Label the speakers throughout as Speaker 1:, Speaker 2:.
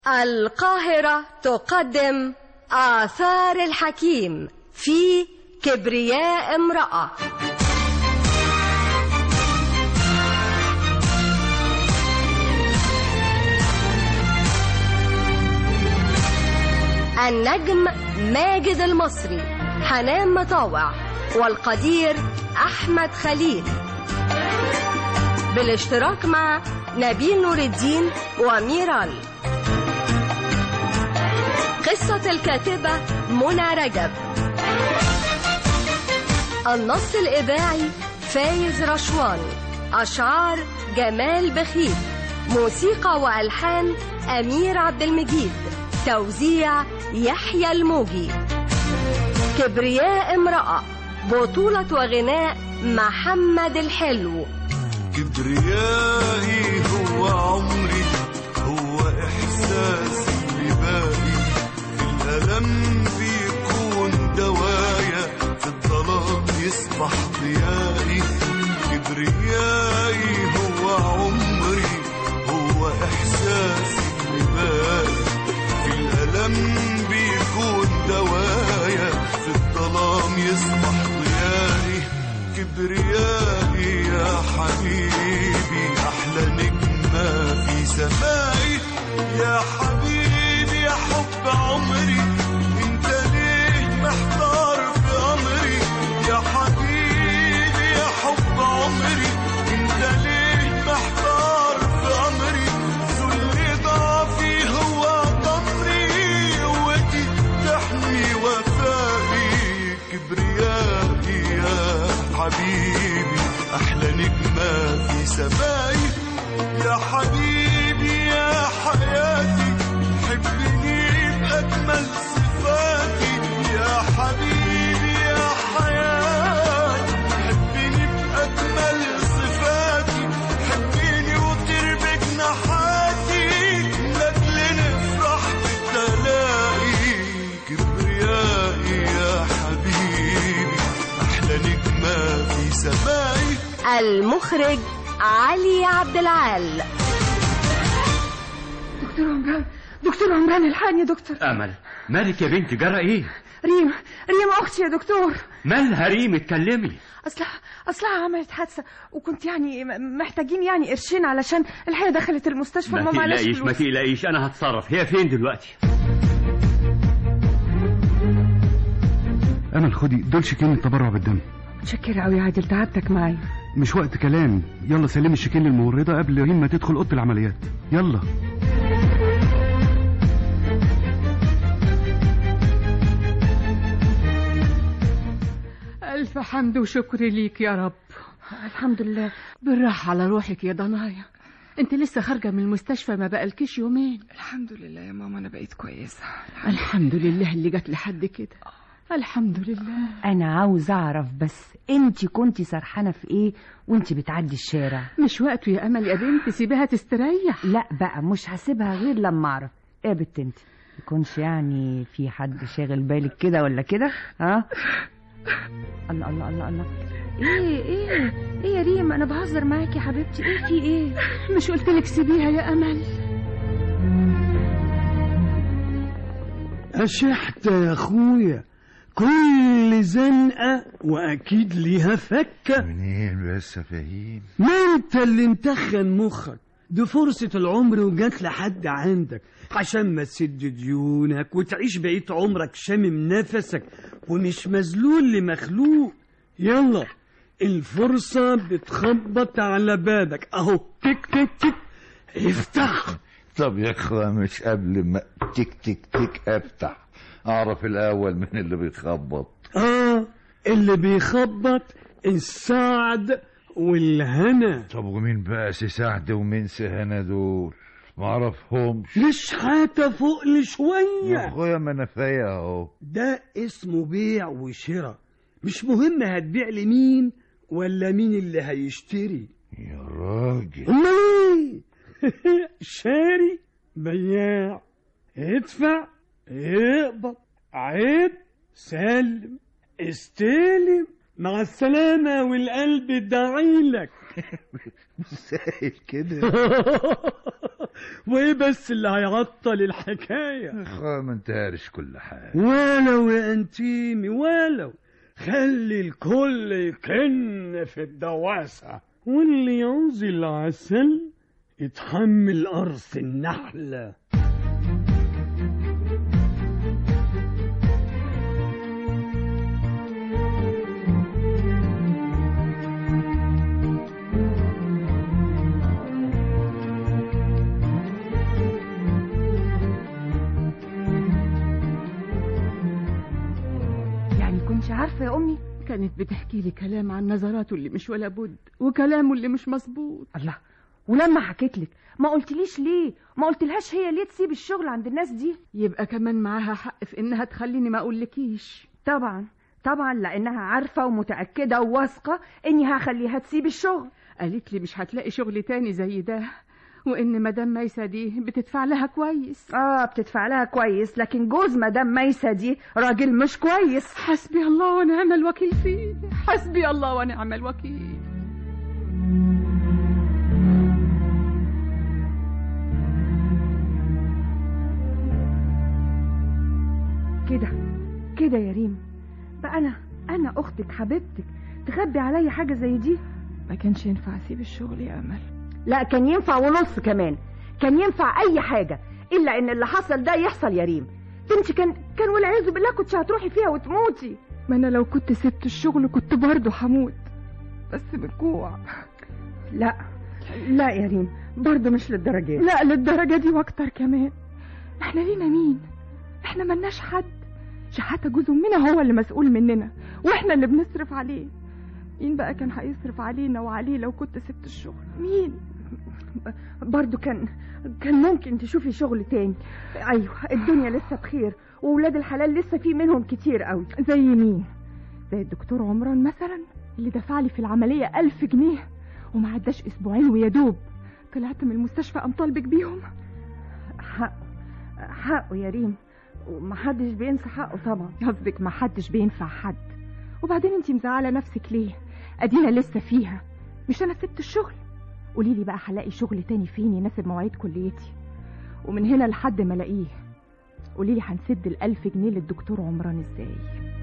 Speaker 1: القاهرة تقدم آثار الحكيم في كبرياء امرأة النجم ماجد المصري حنان مطاوع والقدير أحمد خليل بالاشتراك مع نبيل نور الدين وميرال قصة الكاتبة منى رجب النص الإذاعي فايز رشوان أشعار جمال بخيت موسيقى وألحان أمير عبد المجيد توزيع يحيى الموجي كبرياء امرأة بطولة وغناء محمد الحلو
Speaker 2: كبريائي هو عمري هو إحساسي اللي باقي في الألم بيكون دوايا في الظلام يصبح ضيائي كبريائي هو عمري هو إحساسي اللي باقي في الألم بيكون دوايا في الظلام يصبح ضيائي كبريائي يا حبيبي أحلى نجمة في سمائي يا حبيبي يا حب عمري انت ليه محتار في أمري يا حبيبي يا حب عمري انت ليه محتار في أمري ذل ضعفي هو ضمري قوتي تحمي وفائي كبريائي يا حبيبي أحلى نجمة في سمائي يا حبيبي يا حياتي حبني بأجمل صفاتي يا حبيبي يا حياتي حبني بأجمل صفاتي حبني وطير بجناحاتي لأجل نفرح بالتلاقي كبريائي يا حبيبي أحلى نجمة في سمائي
Speaker 1: المخرج علي عبد العال
Speaker 3: دكتور عمران دكتور عمران الحقني يا دكتور
Speaker 4: امل مالك يا بنتي جرى ايه
Speaker 3: ريم ريم اختي يا دكتور
Speaker 4: مالها ريم اتكلمي
Speaker 3: اصلها اصلها عملت حادثه وكنت يعني م- محتاجين يعني قرشين علشان الحقيقه دخلت المستشفى
Speaker 4: ما
Speaker 3: وما معناش
Speaker 4: تقلقيش ما
Speaker 3: فلوس
Speaker 4: تقلقيش انا هتصرف هي فين دلوقتي
Speaker 5: امل خدي دول شيكين التبرع بالدم
Speaker 3: متشكرة قوي يا عادل تعبتك معايا
Speaker 5: مش وقت كلام يلا سلمي الشيكين للممرضه قبل ريم ما تدخل اوضه العمليات يلا
Speaker 3: ألف حمد وشكر ليك يا رب الحمد لله بالراحة على روحك يا ضنايا انت لسه خارجة من المستشفى ما بقالكيش يومين
Speaker 6: الحمد لله يا ماما انا بقيت كويسه
Speaker 3: الحمد لله اللي جت لحد كده الحمد لله
Speaker 7: انا عاوز اعرف بس انت كنتي سرحانه في ايه وانت بتعدي الشارع
Speaker 3: مش وقته يا امل يا بنت سيبيها تستريح
Speaker 7: لا بقى مش هسيبها غير لما اعرف ايه يا بنت انت يكونش يعني في حد شاغل بالك كده ولا كده ها الله الله الله الله ايه ايه ايه يا ريم انا بهزر معاكي يا حبيبتي ايه في ايه
Speaker 3: مش قلت لك سيبيها يا امل
Speaker 8: أشحت يا أخويا كل زنقة وأكيد ليها فكة
Speaker 2: منين بس يا فهيم
Speaker 8: ما أنت اللي متخن مخك دي فرصة العمر وجات لحد عندك عشان ما تسد ديونك وتعيش بقية عمرك شامم نفسك ومش مذلول لمخلوق يلا الفرصة بتخبط على بابك أهو تك تك تك افتح
Speaker 2: طب يا اخوة مش قبل ما تك تك تك افتح اعرف الاول من اللي بيخبط
Speaker 8: آه اللي بيخبط السعد والهنا
Speaker 2: طب ومين بقى سي سعد ومين سي هنا دول ما اعرفهمش
Speaker 8: مش حتى فوق
Speaker 2: يا
Speaker 8: لشوية
Speaker 2: اخويا ما انا فايق اهو
Speaker 8: ده اسمه بيع وشراء مش مهم هتبيع لمين ولا مين اللي هيشتري
Speaker 2: يا راجل
Speaker 8: امال ايه شاري بياع ادفع اقبض عيب سلم استلم مع السلامة والقلب داعي لك
Speaker 2: سهل كده
Speaker 8: وايه بس اللي هيعطل الحكايه
Speaker 2: اخوة ما انت هارش كل حاجة
Speaker 8: ولو يا انتيمي ولو خلي الكل يكن في الدواسة واللي يعوز العسل يتحمل قرص النحلة
Speaker 7: يعني كنتش عارفة يا أمي
Speaker 3: كانت بتحكي لي كلام عن نظراته اللي مش ولا بد وكلامه اللي مش مظبوط
Speaker 7: الله ولما حكيت لك ما قلتليش ليه ما قلتلهاش هي ليه تسيب الشغل عند الناس دي
Speaker 3: يبقى كمان معاها حق في انها تخليني ما اقولكيش
Speaker 7: طبعا طبعا لانها عارفه ومتاكده وواثقه اني هخليها تسيب الشغل
Speaker 3: قالت لي مش هتلاقي شغل تاني زي ده وان مدام ميسة دي بتدفع لها كويس
Speaker 7: اه بتدفع لها كويس لكن جوز مدام ميسة دي راجل مش كويس
Speaker 3: حسبي الله ونعم الوكيل فيه حسبي الله ونعم الوكيل
Speaker 7: كده كده يا ريم بقى انا انا اختك حبيبتك تخبي عليا حاجه زي دي
Speaker 6: ما كانش ينفع اسيب الشغل يا امل
Speaker 7: لا كان ينفع ونص كمان كان ينفع اي حاجه الا ان اللي حصل ده يحصل يا ريم انت كان كان والعياذ بالله كنت هتروحي فيها وتموتي
Speaker 6: ما انا لو كنت سبت الشغل كنت برضه هموت بس بالجوع
Speaker 7: لا لا يا ريم برضه مش للدرجه دي
Speaker 6: لا للدرجة دي واكتر كمان احنا لينا مين احنا ملناش حد شحاتة جوز امنا هو اللي مسؤول مننا واحنا اللي بنصرف عليه مين بقى كان هيصرف علينا وعليه لو كنت سبت الشغل مين
Speaker 7: برضه كان كان ممكن تشوفي شغل تاني ايوه الدنيا لسه بخير وولاد الحلال لسه في منهم كتير قوي
Speaker 6: زي مين زي الدكتور عمران مثلا اللي دفع لي في العملية ألف جنيه وما عداش أسبوعين ويا دوب طلعت من المستشفى أم طالبك بيهم
Speaker 7: حقه حقه يا ريم ومحدش بينسى حقه طبعا
Speaker 6: قصدك ما حدش بينفع حد وبعدين انتي مزعلة نفسك ليه ادينا لسه فيها مش انا سبت الشغل قولي لي بقى هلاقي شغل تاني فين يناسب مواعيد كليتي ومن هنا لحد ما الاقيه قولي لي هنسد الألف جنيه للدكتور عمران ازاي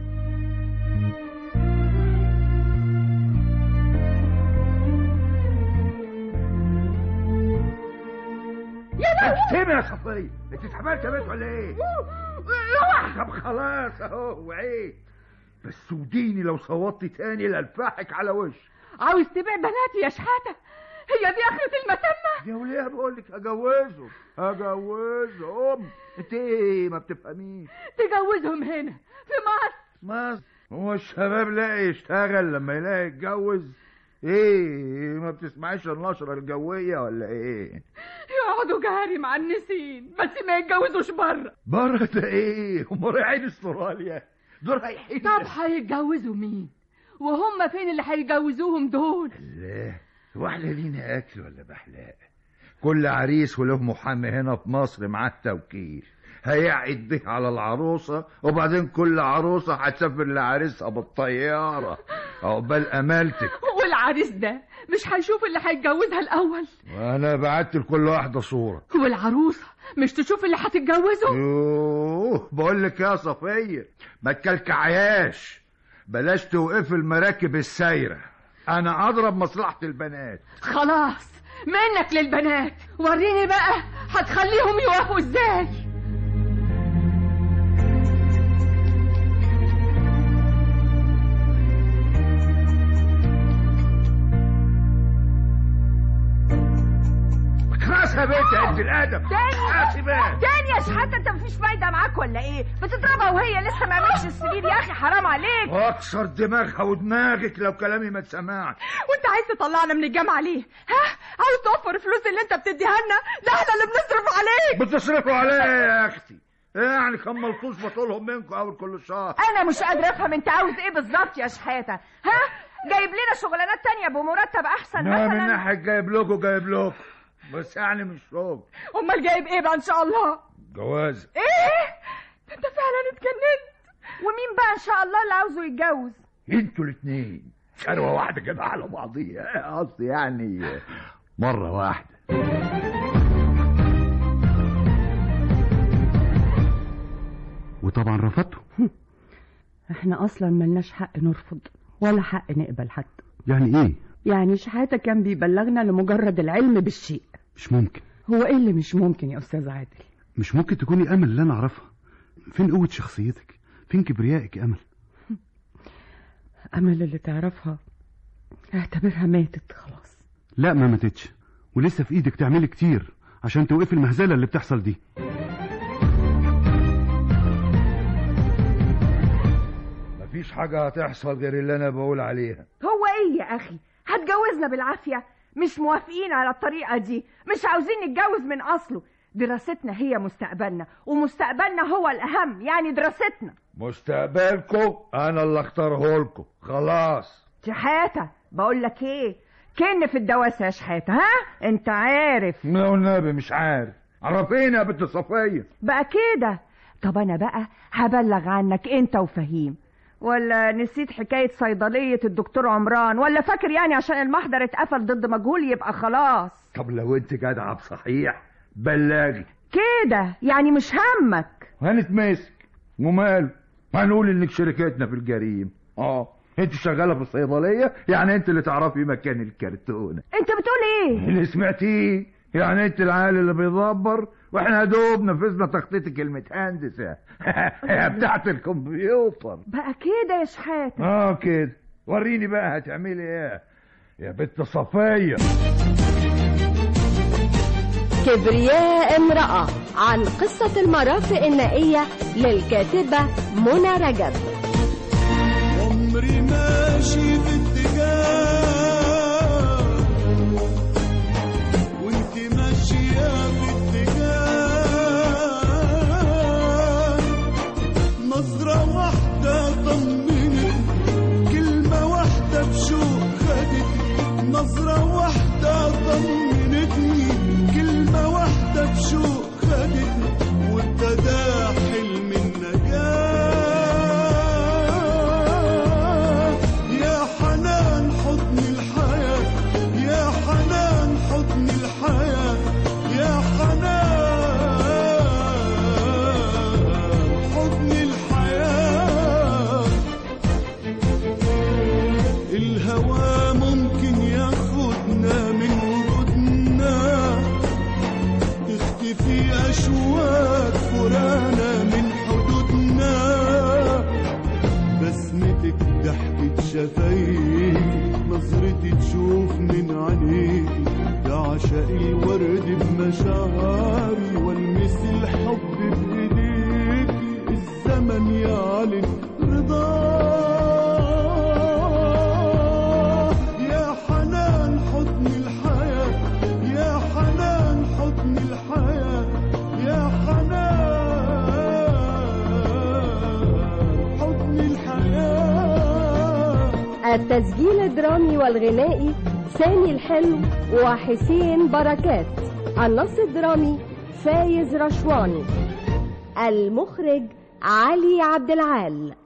Speaker 2: اكتمي يا صفية انت اتحملت يا بنت ولا ايه؟ طب خلاص اهو وعيت بس وديني لو صوتي تاني لالفحك على وش
Speaker 3: عاوز تبيع بناتي يا شحاتة هي دي آخرة المسمى
Speaker 2: يا وليه بقول لك هجوزهم هجوزهم انت ايه ما بتفهميش
Speaker 3: تجوزهم هنا في مصر
Speaker 2: مصر هو الشباب لاقي يشتغل لما يلاقي يتجوز ايه ما بتسمعيش النشرة الجوية ولا ايه
Speaker 3: يقعدوا جاري مع النسين بس ما يتجوزوش بره
Speaker 2: بره ده ايه هم رايحين استراليا دول رايحين
Speaker 3: طب هيتجوزوا مين وهم فين اللي هيجوزوهم دول
Speaker 2: لا هو احنا لينا اكل ولا بحلاق كل عريس وله محامي هنا في مصر معاه التوكيل هيعد به على العروسة وبعدين كل عروسة هتسافر لعريسها بالطيارة عقبال أمالتك
Speaker 3: والعريس ده مش هيشوف اللي هيتجوزها الأول
Speaker 2: وأنا بعت لكل واحدة صورة
Speaker 3: والعروسة مش تشوف اللي هتتجوزه
Speaker 2: يوه بقول لك يا صفية ما تكلكعياش بلاش توقف المراكب السايرة أنا أضرب مصلحة البنات
Speaker 3: خلاص منك للبنات وريني بقى هتخليهم يوافقوا ازاي
Speaker 2: خلاص يا بنت يا قد الأدب
Speaker 7: تاني
Speaker 2: بقى
Speaker 7: تاني يا شحاتة انت مفيش فايدة معاك ولا ايه بتضربها وهي لسه ما عملتش السرير يا اخي حرام عليك
Speaker 2: واكسر دماغها ودماغك لو كلامي ما اتسمعش
Speaker 6: وانت عايز تطلعنا من الجامعة ليه ها عاوز توفر الفلوس اللي انت بتديها لنا ده احنا اللي بنصرف عليك
Speaker 2: بتصرفوا عليا يا اختي يعني كم ملطوش بطولهم منكم اول كل شهر
Speaker 7: انا مش قادرة افهم انت عاوز ايه بالظبط يا شحاتة ها جايب لنا شغلانات تانية بمرتب احسن
Speaker 2: ما من
Speaker 7: مثلا
Speaker 2: ناحية جايب لكم جايب لكم بس يعني مش شغل
Speaker 6: امال جايب ايه بقى ان شاء الله
Speaker 2: جواز
Speaker 6: ايه ده انت فعلا اتجننت
Speaker 7: ومين بقى ان شاء الله اللي عاوزه يتجوز
Speaker 2: انتوا الاثنين ثروة واحدة كده على بعضيها قصدي يعني مرة واحدة
Speaker 5: وطبعا رفضته
Speaker 7: احنا اصلا ملناش حق نرفض ولا حق نقبل حتى
Speaker 5: يعني ايه
Speaker 7: يعني شحاتة كان بيبلغنا لمجرد العلم بالشيء
Speaker 5: مش ممكن
Speaker 7: هو ايه اللي مش ممكن يا استاذ عادل
Speaker 5: مش ممكن تكوني امل اللي انا اعرفها فين قوه شخصيتك فين كبريائك يا امل
Speaker 7: امل اللي تعرفها اعتبرها ماتت خلاص
Speaker 5: لا ما ماتتش ولسه في ايدك تعملي كتير عشان توقفي المهزله اللي بتحصل دي
Speaker 2: مفيش حاجة هتحصل غير اللي أنا بقول عليها
Speaker 6: هو ايه يا اخي هتجوزنا بالعافية مش موافقين على الطريقة دي مش عاوزين نتجوز من اصله دراستنا هي مستقبلنا ومستقبلنا هو الاهم يعني دراستنا
Speaker 2: مستقبلكم أنا اللي اختاره لكم خلاص
Speaker 6: شحاتة بقول لك ايه كن في الدواسة يا شحاتة ها انت عارف
Speaker 2: ما والنبي مش عارف عرفينا يا بنت صفية
Speaker 6: بقى كده طب انا بقى هبلغ عنك انت وفهيم ولا نسيت حكاية صيدلية الدكتور عمران ولا فاكر يعني عشان المحضر اتقفل ضد مجهول يبقى خلاص
Speaker 2: طب لو انت جدعة بصحيح بلغي
Speaker 6: كده يعني مش همك
Speaker 2: هنتمسك وماله هنقول انك شركتنا في الجريم اه انت شغالة في الصيدلية يعني انت اللي تعرفي مكان الكرتونة
Speaker 6: انت بتقول ايه
Speaker 2: اللي سمعتيه يعني انت العيال اللي بيدبر واحنا دوب نفذنا تخطيط المتهندسة بتاعت الكمبيوتر
Speaker 6: بقى كده يا شحاتة
Speaker 2: اه كده وريني بقى هتعملي ايه يا بنت صفية
Speaker 1: كبرياء امرأة عن قصة المرافق النائية للكاتبة منى رجب
Speaker 9: عمري ماشي في اتجاه وانت ماشية في اتجاه نظرة واحدة طمنت كلمة واحدة بشوق خدتني نظرة واحدة طمنتني كلمة واحدة بشوق خدتني وابتدى حلم النجاة يا حنان حضن الحياة يا حنان حضن الحياة يا حنان حضن الحياة الهوى ممكن ياخدنا من وجودنا تختفي أشواك فرانا من حدودنا بسمتك ضحكة شفايفي نظرتي تشوف من عينيكي بعشق الورد بمشاعري والمس الحب بايديكي الزمن يعلن رضاه يا حنان حضن الحياة يا حنان حضن الحياة يا حنان حضن الحياة
Speaker 1: التسجيل الدرامي والغنائي سامي الحلو وحسين بركات النص الدرامي فايز رشواني المخرج علي عبد العال